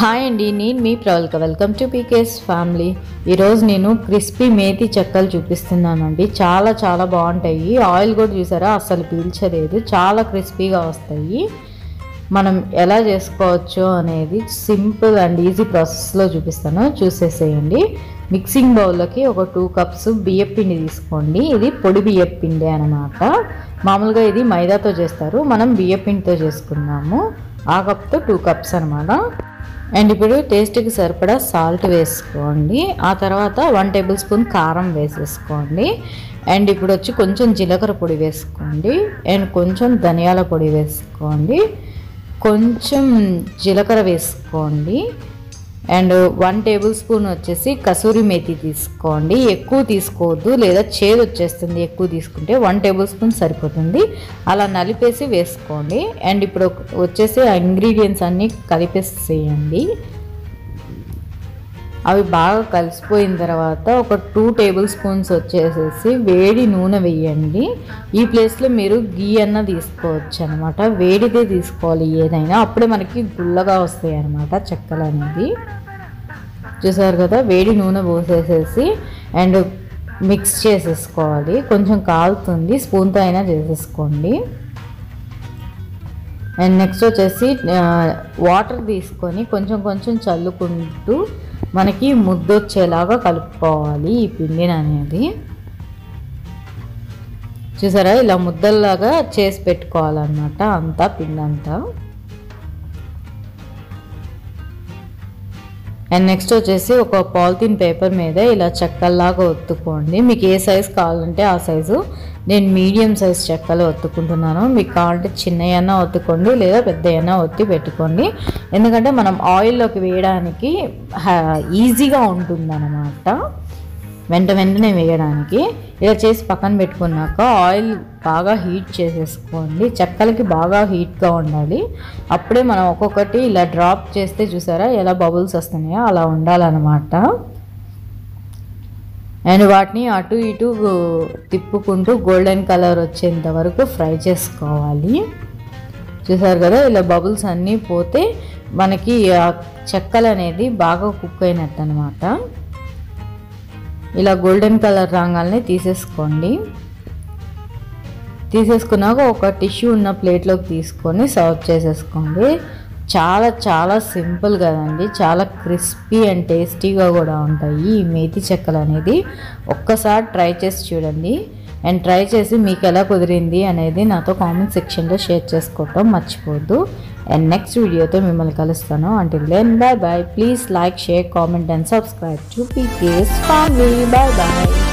hi అండి నేను మీ Pravalika welcome to PK's family ఈరోజు నేను క్రిస్పీ మేతి చెక్కలు చూపిస్తున్నానండి చాలా చాలా బాగుంటాయి ఆయిల్ కూడా చూసారా అస్సలు పీల్చలేదు చాలా క్రిస్పీగా వస్తాయి మనం ఎలా చేసుకోవచ్చు అనేది సింపుల్ అండ్ ఈజీ ప్రాసెస్లో చూపిస్తాను చూసేసేయండి మిక్సింగ్ బౌల్లోకి ఒక టూ కప్స్ బియ్యం పిండి తీసుకోండి ఇది పొడి బియ్యం పిండి అనమాట మామూలుగా ఇది మైదాతో చేస్తారు మనం బియ్యం పిండితో చేసుకున్నాము ఆ కప్తో టూ కప్స్ అనమాట అండ్ ఇప్పుడు టేస్ట్కి సరిపడా సాల్ట్ వేసుకోండి ఆ తర్వాత వన్ టేబుల్ స్పూన్ కారం వేసేసుకోండి అండ్ ఇప్పుడు వచ్చి కొంచెం జీలకర్ర పొడి వేసుకోండి అండ్ కొంచెం ధనియాల పొడి వేసుకోండి కొంచెం జీలకర్ర వేసుకోండి అండ్ వన్ టేబుల్ స్పూన్ వచ్చేసి కసూరి మేతి తీసుకోండి ఎక్కువ తీసుకోవద్దు లేదా చేదు వచ్చేస్తుంది ఎక్కువ తీసుకుంటే వన్ టేబుల్ స్పూన్ సరిపోతుంది అలా నలిపేసి వేసుకోండి అండ్ ఇప్పుడు వచ్చేసి ఆ ఇంగ్రీడియంట్స్ అన్నీ కలిపేసేయండి అవి బాగా కలిసిపోయిన తర్వాత ఒక టూ టేబుల్ స్పూన్స్ వచ్చేసేసి వేడి నూనె వేయండి ఈ ప్లేస్లో మీరు గీ అన్న తీసుకోవచ్చు అనమాట వేడిదే తీసుకోవాలి ఏదైనా అప్పుడే మనకి గుల్లగా వస్తాయి అనమాట చెక్కలు అనేది చూసారు కదా వేడి నూనె పోసేసేసి అండ్ మిక్స్ చేసేసుకోవాలి కొంచెం కాలుతుంది స్పూన్తో అయినా చేసేసుకోండి అండ్ నెక్స్ట్ వచ్చేసి వాటర్ తీసుకొని కొంచెం కొంచెం చల్లుకుంటూ మనకి ముద్దొచ్చేలాగా కలుపుకోవాలి ఈ పిండిని అనేది చూసారా ఇలా ముద్దల్లాగా చేసి పెట్టుకోవాలన్నమాట అంతా పిండి అంతా అండ్ నెక్స్ట్ వచ్చేసి ఒక పాలిథిన్ పేపర్ మీద ఇలా చెక్కల్లాగా ఒత్తుకోండి మీకు ఏ సైజు కావాలంటే ఆ సైజు నేను మీడియం సైజ్ చెక్కలు ఒత్తుకుంటున్నాను మీకు కావాలంటే చిన్నయన్నా ఒత్తుకోండి లేదా పెద్దయన్నా ఒత్తి పెట్టుకోండి ఎందుకంటే మనం ఆయిల్లోకి వేయడానికి ఈజీగా ఉంటుందన్నమాట వెంట వెంటనే వేయడానికి ఇలా చేసి పక్కన పెట్టుకున్నాక ఆయిల్ బాగా హీట్ చేసేసుకోండి చెక్కలకి బాగా హీట్గా ఉండాలి అప్పుడే మనం ఒక్కొక్కటి ఇలా డ్రాప్ చేస్తే చూసారా ఎలా బబుల్స్ వస్తున్నాయో అలా ఉండాలన్నమాట అండ్ వాటిని అటు ఇటు తిప్పుకుంటూ గోల్డెన్ కలర్ వచ్చేంత వరకు ఫ్రై చేసుకోవాలి చూసారు కదా ఇలా బబుల్స్ అన్నీ పోతే మనకి ఆ చెక్కలు అనేది బాగా కుక్ అయినట్టు అనమాట ఇలా గోల్డెన్ కలర్ రాగాల్ని తీసేసుకోండి తీసేసుకున్నాక ఒక టిష్యూ ఉన్న ప్లేట్లోకి తీసుకొని సర్వ్ చేసేసుకోండి చాలా చాలా సింపుల్ కదండి చాలా క్రిస్పీ అండ్ టేస్టీగా కూడా ఉంటాయి ఈ మేతి చెక్కలు అనేది ఒక్కసారి ట్రై చేసి చూడండి అండ్ ట్రై చేసి మీకు ఎలా కుదిరింది అనేది నాతో కామెంట్ సెక్షన్లో షేర్ చేసుకోవటం మర్చిపోద్దు అండ్ నెక్స్ట్ వీడియోతో మిమ్మల్ని కలుస్తాను అంటే then bye bye please like share comment and subscribe to PK's family bye bye